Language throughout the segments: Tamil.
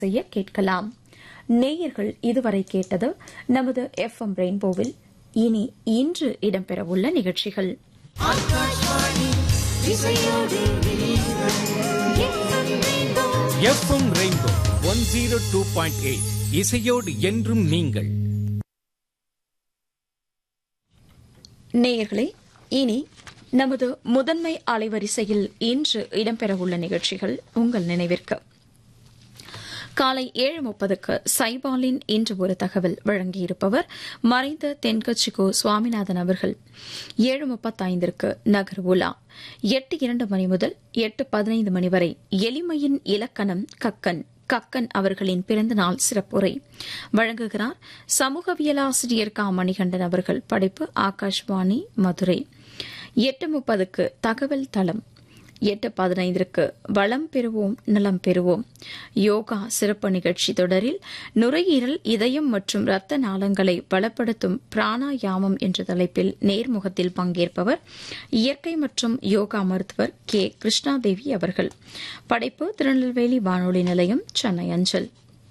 செய்ய கேட்கலாம் நேயர்கள் இதுவரை கேட்டது நமது எஃப் எம் ரெயின்போவில் இனி இன்று இடம்பெறவுள்ள நிகழ்ச்சிகள் FM rainbow one zero two point eight இசையோடு என்றும் நீங்கள் நேயர்களே இனி நமது முதன்மை அலைவரிசையில் இன்று இடம்பெறவுள்ள நிகழ்ச்சிகள் உங்கள் நினைவிற்கு காலை ஏழு முப்பதுக்கு சைபாலின் இன்று ஒரு தகவல் வழங்கியிருப்பவர் மறைந்த தென்கட்சிகோ சுவாமிநாதன் அவர்கள் ஏழு முப்பத்தைந்திற்கு நகர் உலா எட்டு இரண்டு மணி முதல் எட்டு பதினைந்து மணி வரை எளிமையின் இலக்கணம் கக்கன் கக்கன் அவர்களின் பிறந்தநாள் சிறப்புரை வழங்குகிறார் சமூகவியலாசிரியர் கா மணிகண்டன் அவர்கள் படைப்பு ஆகாஷ்வாணி மதுரை எட்டு முப்பதுக்கு தகவல் தளம் எட்டு பதினைந்திற்கு வளம் பெறுவோம் நலம் பெறுவோம் யோகா சிறப்பு நிகழ்ச்சி தொடரில் நுரையீரல் இதயம் மற்றும் இரத்த நாளங்களை பலப்படுத்தும் பிராணாயாமம் என்ற தலைப்பில் நேர்முகத்தில் பங்கேற்பவர் இயற்கை மற்றும் யோகா மருத்துவர் கே கிருஷ்ணாதேவி அவர்கள் படைப்பு திருநெல்வேலி வானொலி நிலையம் சென்னை அஞ்சல்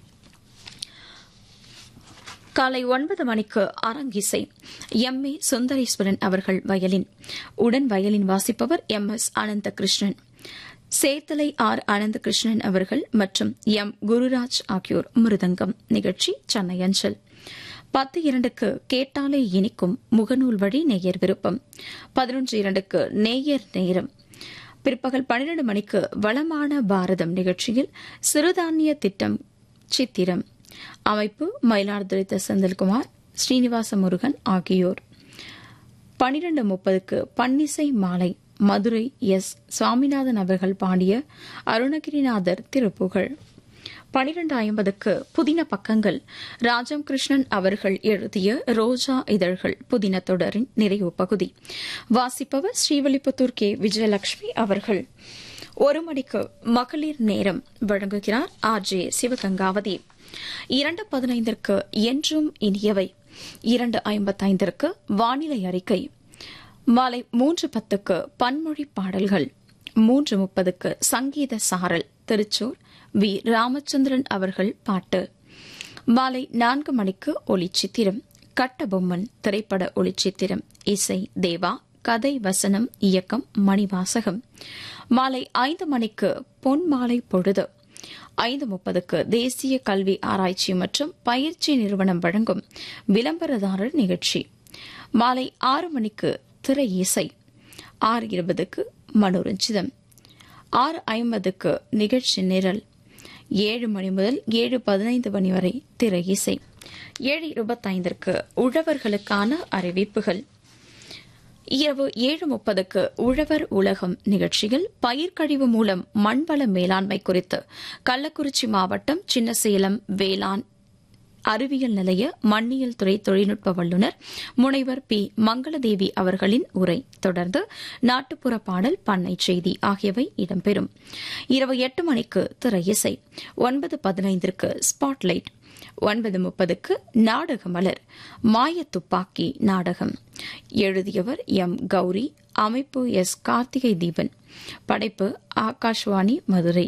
காலை ஒன்பது மணிக்கு அரங்கிசை எம் ஏ சுந்தரேஸ்வரன் அவர்கள் வயலின் உடன் வயலின் வாசிப்பவர் M S Ananthakrishnan Chethalai R Ananthakrishnan அவர்கள் மற்றும் எம் குருராஜ் ஆகியோர் மிருதங்கம் நிகழ்ச்சி சென்னை அஞ்சல் பத்து இரண்டுக்கு கேட்டாலே இனிக்கும் முகநூல் வழி நேயர் விருப்பம் பதினொன்று இரண்டுக்கு நேயர் நேரம் பிற்பகல் பன்னிரண்டு மணிக்கு வளமான பாரதம் நிகழ்ச்சியில் சிறுதானிய திட்டம் சித்திரம் அமைப்பு மயிலாடுதுறை செந்தில்குமார் ஸ்ரீனிவாச முருகன் ஆகியோர் பனிரெண்டு முப்பதுக்கு பன்னிசை மாலை மதுரை எஸ் சுவாமிநாதன் அவர்கள் பாடிய அருணகிரிநாதர் திருப்புகழ் பனிரெண்டு ஐம்பதுக்கு புதின பக்கங்கள் ராஜம் கிருஷ்ணன் அவர்கள் எழுதிய ரோஜா இதழ்கள் புதின தொடரின் நிறைவு பகுதி வாசிப்பவர் ஸ்ரீவல்லிபுத்தூர் கே விஜயலட்சுமி அவர்கள் ஒரு மணிக்கு மகளிர் நேரம் வழங்குகிறார் ஆர் ஜே சிவகங்காவதி இரண்டு பதினைந்திற்கு என்றும் இனியவை இரண்டு ஐம்பத்தைந்திற்கு வானிலை அறிக்கை மாலை மூன்று பத்துக்கு பன்மொழி பாடல்கள் மூன்று முப்பதுக்கு சங்கீத சாரல் திருச்சூர் வி ராமச்சந்திரன் அவர்கள் பாட்டு மாலை நான்கு மணிக்கு ஒளிச்சித்திரம் கட்டபொம்மன் திரைப்பட ஒளிச்சித்திரம் இசை தேவா கதை வசனம் இயக்கம் மணிவாசகம் மாலை ஐந்து மணிக்கு பொன் மாலை பொழுது ஐந்து முப்பதுக்கு தேசிய கல்வி ஆராய்ச்சி மற்றும் பயிற்சி நிறுவனம் வழங்கும் விளம்பரதாரர் நிகழ்ச்சி மாலை ஆறு மணிக்கு திரை இசை ஆறு இருபதுக்கு மனோரஞ்சிதம் ஆறு ஐம்பதுக்கு நிகழ்ச்சி நிரல் ஏழு மணி முதல் ஏழு பதினைந்து மணி வரை திரை இசை ஏழு இருபத்தைந்திற்கு உழவர்களுக்கான அறிவிப்புகள் இரவு ஏழு முப்பதுக்கு உழவர் உலகம் நிகழ்ச்சியில் பயிர்க்கழிவு மூலம் மண்வள மேலாண்மை குறித்து கள்ளக்குறிச்சி மாவட்டம் சின்னசேலம் வேளாண் அறிவியல் நிலைய மண்ணியல் துறை தொழில்நுட்ப வல்லுநர் முனைவர் பி மங்களதேவி அவர்களின் உரை தொடர்ந்து நாட்டுப்புற பாடல் பண்ணை செய்தி ஆகியவை இடம்பெறும் இரவு எட்டு மணிக்கு திரை இசை ஒன்பது பதினைந்திற்கு ஸ்பாட்லைட் ஒன்பது முப்பதுக்கு நாடக மலர் மாய துப்பாக்கி நாடகம் எழுதியவர் எம் கௌரி அமைப்பு எஸ் கார்த்திகை தீபன் படைப்பு ஆகாஷ்வாணி மதுரை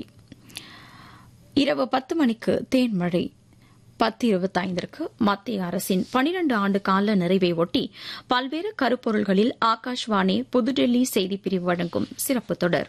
இரவு பத்து மணிக்கு தேன்மழை பத்து இருபத்தைந்திற்கு மத்திய அரசின் பனிரண்டு ஆண்டு கால நிறைவை ஒட்டி பல்வேறு கருப்பொருள்களில் ஆகாஷ்வாணி புதுடெல்லி செய்திப்பிரிவு வழங்கும் சிறப்பு தொடர்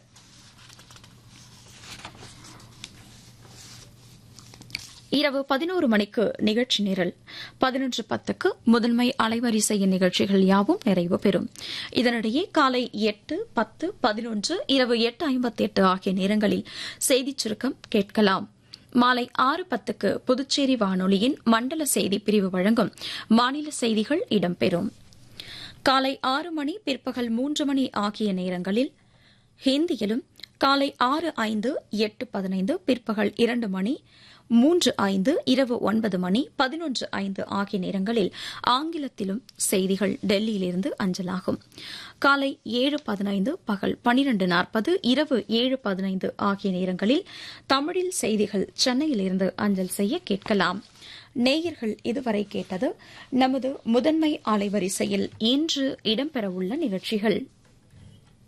இரவு பதினோரு மணிக்கு நிகழ்ச்சி நிரல் பதினொன்று பத்துக்கு முதன்மை அலைவரிசையின் நிகழ்ச்சிகள் யாவும் நிறைவு பெறும் இதனிடையே காலை எட்டு பத்து பதினொன்று இரவு எட்டு ஐம்பத்தி எட்டு ஆகிய நேரங்களில் செய்திச் சுருக்கம் கேட்கலாம் மாலை ஆறு பத்துக்கு புதுச்சேரி வானொலியின் மண்டல செய்தி பிரிவு வழங்கும் மாநில செய்திகள் இடம்பெறும் காலை ஆறு மணி பிற்பகல் மூன்று மணி ஆகிய நேரங்களில் ஹிந்தியிலும் காலை ஆறு ஐந்து எட்டு பதினைந்து பிற்பகல் இரண்டு மணி மூன்று ஐந்து இரவு ஒன்பது மணி பதினொன்று ஐந்து ஆகிய நேரங்களில் ஆங்கிலத்திலும் செய்திகள் டெல்லியிலிருந்து அஞ்சலாகும் காலை ஏழு பதினைந்து பகல் பனிரண்டு நாற்பது இரவு ஏழு பதினைந்து ஆகிய நேரங்களில் தமிழில் செய்திகள் சென்னையிலிருந்து அஞ்சல் செய்ய கேட்கலாம் நேயர்கள் இதுவரை கேட்டது நமது முதன்மை அலைவரிசையில் இன்று இடம்பெறவுள்ள நிகழ்ச்சிகள்